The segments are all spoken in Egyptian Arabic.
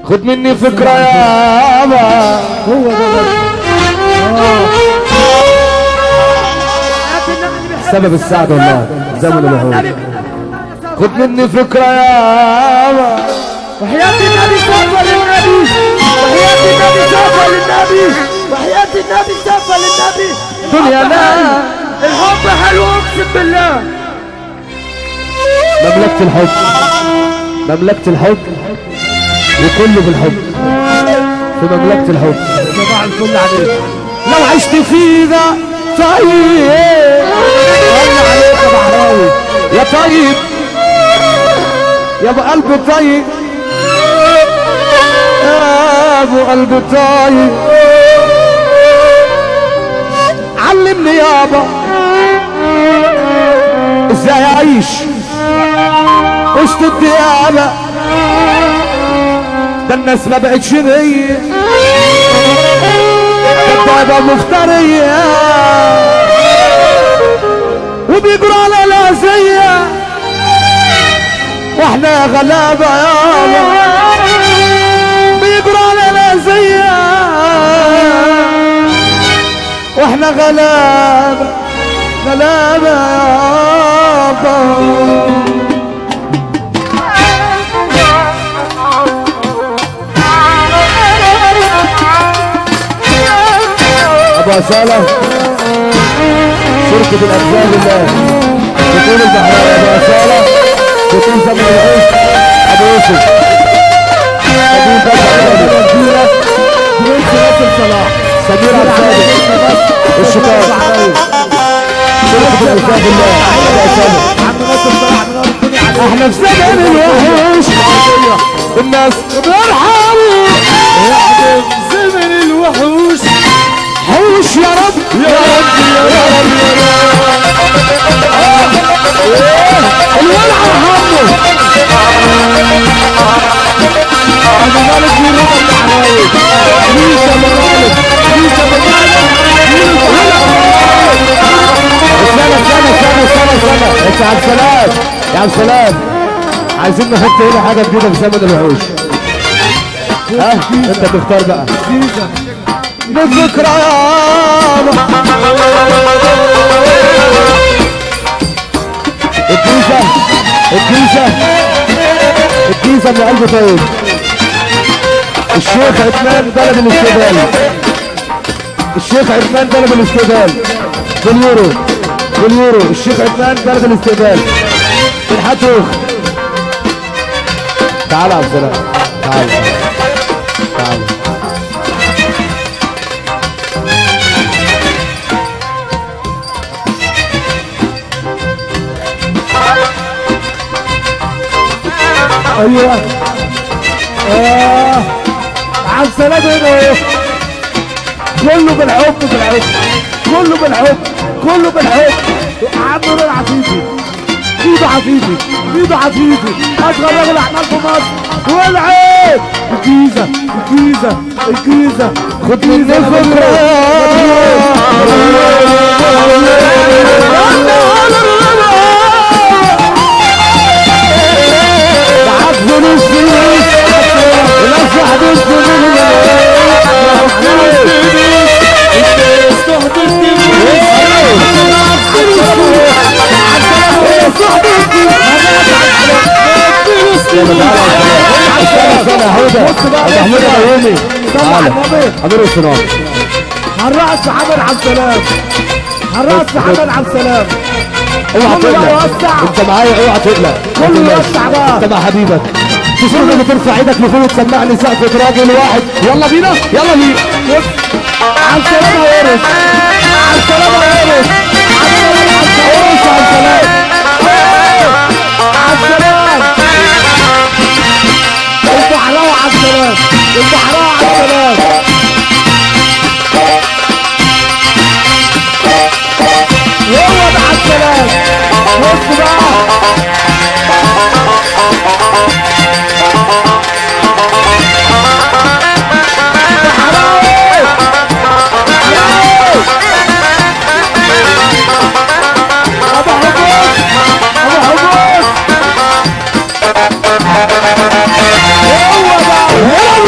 خد مني فكرة يابا هو ده بس سبب السعد والله زمن الوحود خد مني فكرة يابا وحياة النبي سافة للنبي وحياة النبي سافة للنبي وحياة النبي سافة للنبي دنيا لا الحب حلو اقسم بالله مملكة الحب مملكة الحب وكله بالحب في مملكة الحب صباح الفل عليك لو عشت في ذا طيب الله عليك يا بحراوي يا طيب يا ابو قلب طيب يا ابو قلب طيب علمني يابا ازاي اعيش وسط الديابة ده الناس ما بقتش هي كدابة مفترية وبيجروا على الأذية واحنا غلابة يابا بيجروا على الأذية واحنا غلابة غلابة يابا ابو اسالة شركة الأجزاء لله تكون البحراء ابو اسالة تكون سمي العيش ابو يوسف سمير باشا عبد برنس ناصر صلاح سمير عبد الصادق الشكار شركة الأجزاء لله ابو اسالة عم ناصر صلاح من ارض الدنيا عليك احنا في زمن الوحوش الناس بيرحموا احنا في زمن الوحوش حوش يا رب يا رب يا رب الولع ارحمه ابو مالك في رضا البحراوي عيسى مغالب عيسى مغالب استنى استنى استنى استنى استنى انت عبد السلام يا عبد السلام عايزين نحط هنا حاجه جديده في زمن الوحوش ها انت تختار بقى جيزة بذكرى يابا الجيزة الجيزة الجيزة من قلب طيب الشيخ عثمان بلد الاستقبال الشيخ عثمان بلد الاستقبال باليورو باليورو الشيخ عثمان بلد الاستقبال الحتوخ تعال يا عبد السلام تعال تعال ايوه اه عبد السلام هنا اهو كله بالحب بالحب كله بالحب كله بالحب عم نور عفيفي ايده عفيفي ايده عفيفي اصغر راجل احمال في مصر والعيب الجيزه الجيزه الجيزه خد مني فكرة معاك فلوس فلوس وناس واحد استنى هدى محمود العيوني تعالى امير الصناعة هنرقص محمد عبد السلام هنرقص محمد عبد السلام اوعى كله تقلق يوسع. انت معايا اوعى تقلق ما كله تقلقش. يوسع بقى. انت مع حبيبك تشوف انك ترفع ايدك لفوق وتسمعني سقفة راجل واحد يلا بينا يلا بينا عبد السلام هيرس عبد السلام هيرس عبد السلام عبد السلام البحراوي عبد السلام البحراوي عبد السلام هو ده عبد السلام بص بقى البحراوي ابو حبوس ابو حبوس هو ده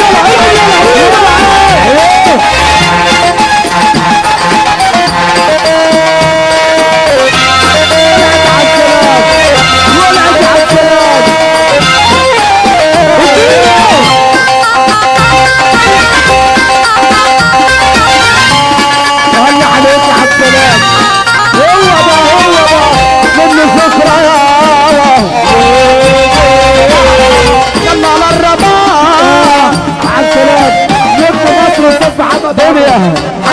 دنيا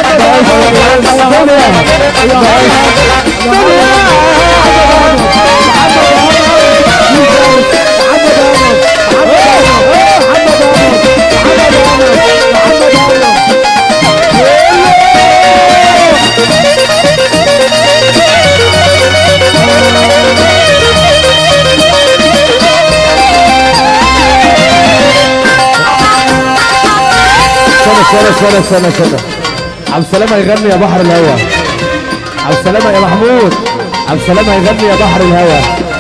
استنى استنى استنى استنى عبد السلام هيغني يا بحر الهوى عبد السلام يا محمود عبد السلام هيغني يا بحر الهوى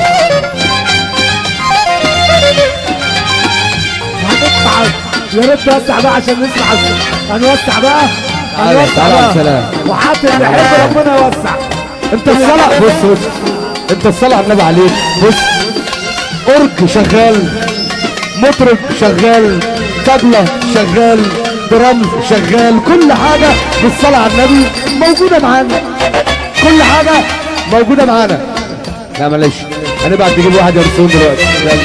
يا ريت توسع بقى عشان نسمع الصوت. هنوسع بقى تعالى، هنوسع تعالى يا بقى سلام. وحتى اللي يحب ربنا يوسع انت الصلاة بص بص انت الصلاة على النبي عليك بص اورك شغال مطرب شغال طبلة شغال درامز شغال كل حاجة بالصلاة على النبي موجودة معانا كل حاجة موجودة معانا لا معلش هنبقى تجيب واحد يرسون دلوقتي يلا.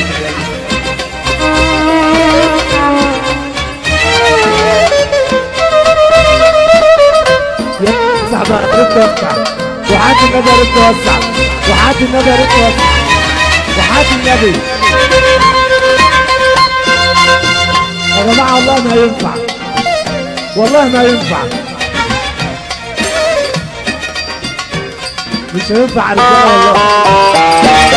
يوسع بقى يا ريت توسع وحات النبي يا ريت توسع وحات النبي يا ريت توسع وحات النبي يا جماعة والله ما ينفع والله ما ينفع مش هينفع رجاله والله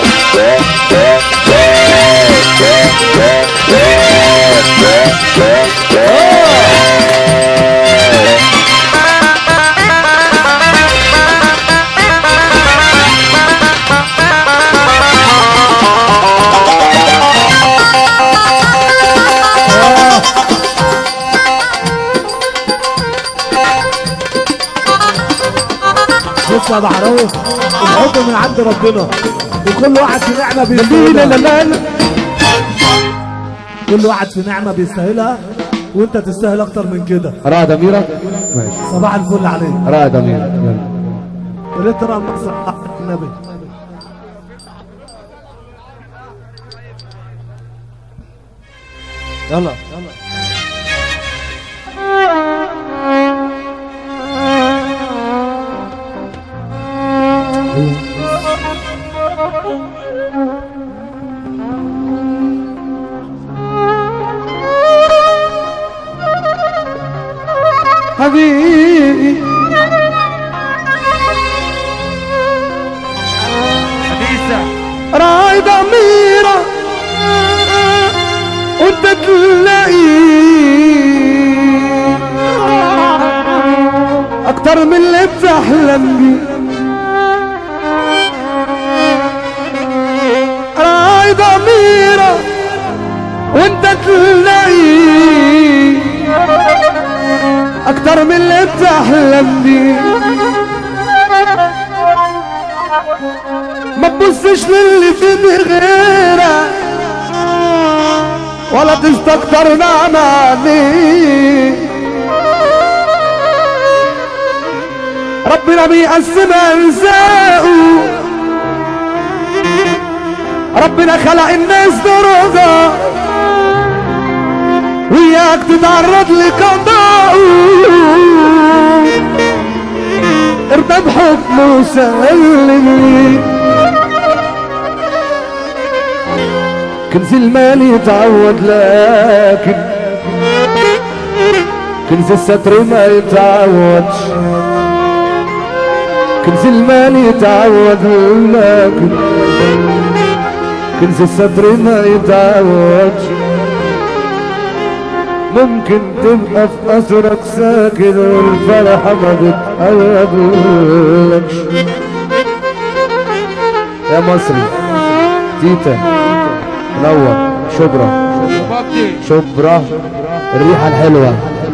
بص يا بحراوي الحب من عند ربنا وكل واحد في نعمه لا لا بيستاهلها لا لا كل واحد في نعمه بيستاهلها وانت تستاهل اكتر من كده رائد أميرة ماشي صباح الفل عليك رائد أميرة يلا يا ريت ترى مصر النبي يلا يلا حبيبي راعي ضميرة وانت تلاقي اكتر من اللي بتحلم بيه راعي ضميرة وانت تلاقي اكتر من اللي بتحلم بيه ما تبصش للي في ايدي غيرك ولا تستكتر نعم عليك ربنا بيقسم ارزاقه ربنا خلق الناس درجة وياك تتعرض لقضاءه ارضى بحكمه وسلم ليه كنز المال يتعود لكن كنز الستر ما يتعودش كنز المال يتعود لكن كنز الستر ما يتعودش ممكن تبقى في أسرك ساكن والفرحة ما بتقربلكش يا مصري تيتا منور شبرا شبرا الريحة الحلوة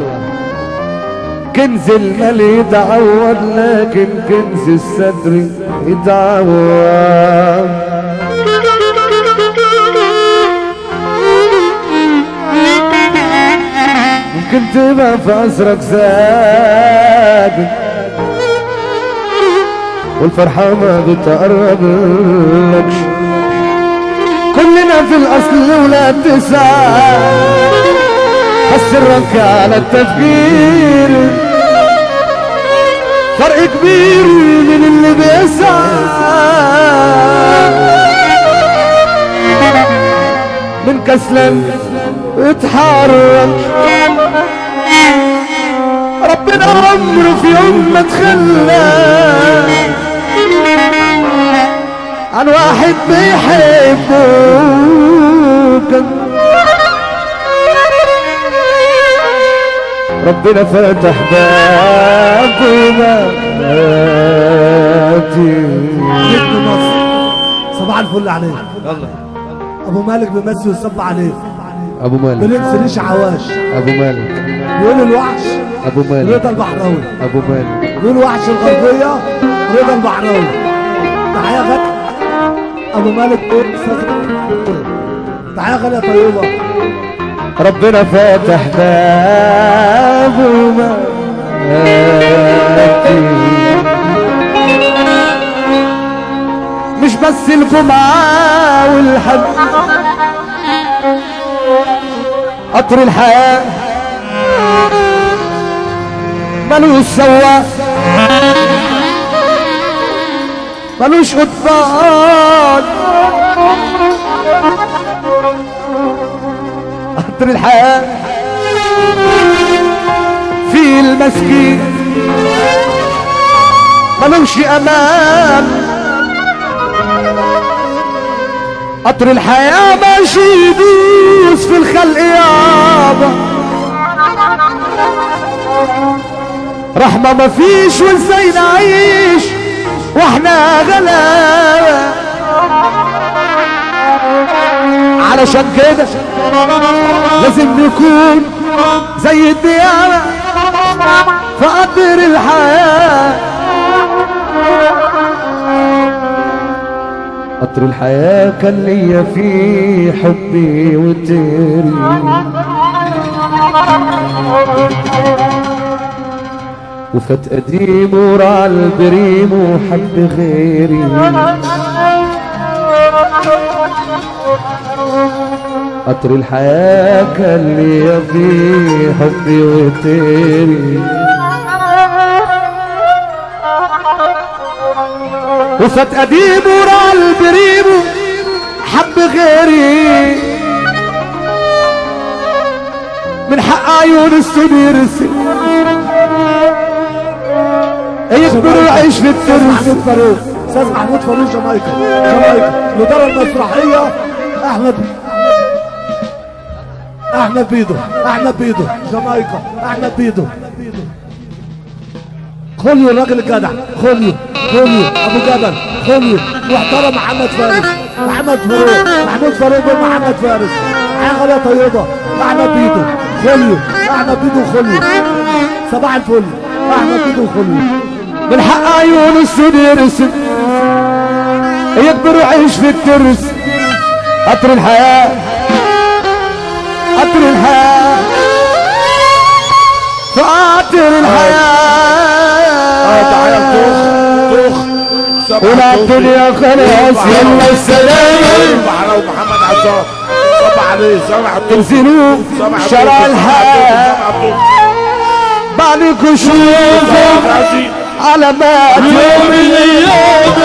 كنز المال يتعود لكن كنز الستر يتعود ممكن تبقى في أسرك ساكن والفرحة ما بتقرب لكش كلنا في الأصل ولاد تسعة سرك على التفكير فرق كبير من اللي بيسعى من كسلان اتحرك ربنا عمره في يوم ما تخلى عن واحد بيحبه كان ربنا فتح باب ماتي نجم مصر صباح الفل عليك ابو مالك بيمسي ويصب عليك ابو مالك برنس ريش عواش ابو مالك بيقول الوحش ابو مالك رضا البحراوي ابو مالك بيقول وحش الغربيه رضا البحراوي تحيه غاليه ابو مالك استاذ تحيه غاليه طيبه ربنا فاتح باب ماتي مش بس الجمعة والحد قطر الحياة ملوش سواق ملوش قضبان قطر الحياة في المسكين ملوش امان قطر الحياة ماشي يدوس في الخلق يابا رحمة مفيش وازاي نعيش واحنا غلابة علشان كده لازم نكون زي الديانة فقدر الحياة قطر الحياة كان ليا فيه حبي وتيري وفات قديم ورع البريم وحب غيري قطر الحياة كان ليا فيه حبي وتيري وفات قديم ورع البريم حب غيري من حق عيون السن يرسم يكبر العيش في الترس محمود فاروق استاذ محمود فاروق جامايكا جامايكا الاداره المسرحيه احمد احمد بيدو احمد بيدو جامايكا احمد بيدو خليو الراجل الجدع خليو خليو ابو جبل خليو واحترم محمد فارس محمد فاروق محمود فاروق بن محمد فارس حاجه غاليه طيبه احمد بيدو خليو احمد بيدو خليو صباح الفل احمد بيدو خليو من حق عيون السن يرسم يكبر ويعيش في الترس قطر الحياة قطر الحياة في قطر الحياة ولا الدنيا خلاص يلا السلام على محمد عصام صب عليه سامح الطوخ تنزلوا سامح شارع الحياة بعدكم شوفوا علامات يوم الايام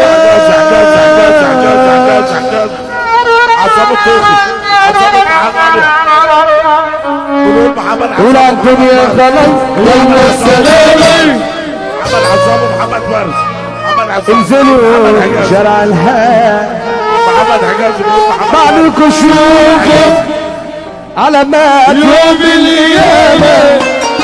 عصام الطوخي عصام محمد قلوب محمد ولا عصام الدنيا خلاص يلا السلام محمد عصام ومحمد فارس محمد عصام انزلوا محمد حجاز شارع الحياة محمد حجاز قلوب محمد بعدكم شوفوا علامات يوم القيامة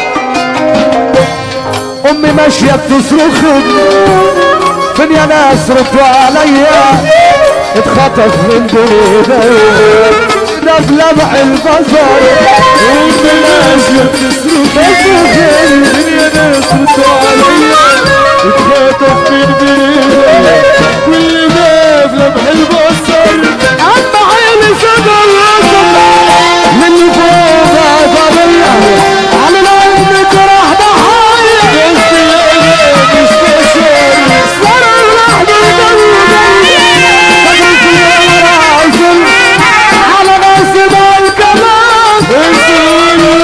أمي ماشية بتصرخ فين يا ناس ردوا عليا اتخطف من دنيا ده بلمع البصر أمي ماشية بتصرخ فين يا ناس ردوا عليا اتخطف من دنيا كل ما بلمع البصر أما عيني سدى الرسل من فوق ضرية على العين جرح ضحايا مش بشر صار اللحظة على ناس الكلام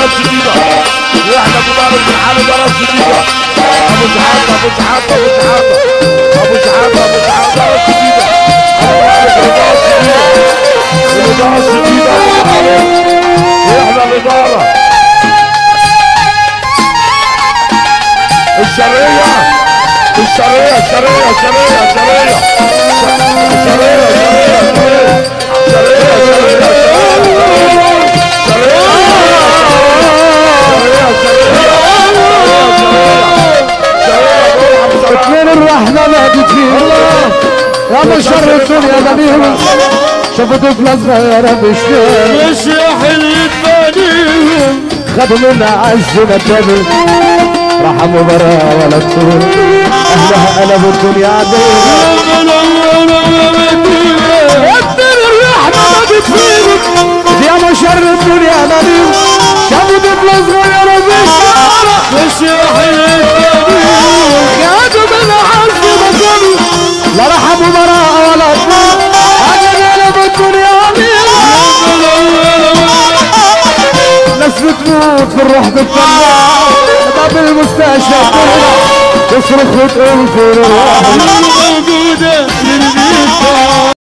راس جديده واحنا مبارك بالحاله ده راس جديده ابو شحاته ابو شحاته ابو شحاته ابو شحاته ابو شحاته راس جديده راس جديده راس جديده واحنا الاداره الشرقيه الشرقيه الشرقيه الشرقيه الشرقيه الشرقيه الشرقيه اثنين الرحمة ماتت فيه الله يا من شر الدنيا نبيهم شافوا طفلة صغيرة مشتاق مش حليت بنيهم خدوا منا عز نبتبه رحموا برا ولا تطول اهلها قلبوا الدنيا عديهم اثنين الرحمة ماتت فيهم يا من شر الدنيا نبيهم شافوا طفلة صغيرة مشتاق مش حليت بنيهم خدوا منا عز نبتبه لا رحموا برا ولا تطول اهلها قلبوا الدنيا عديهم ناس بتموت بالروح بالطلع باب المستشفى بتهرب تصرخ وتقول فين الروح موجودة للبيت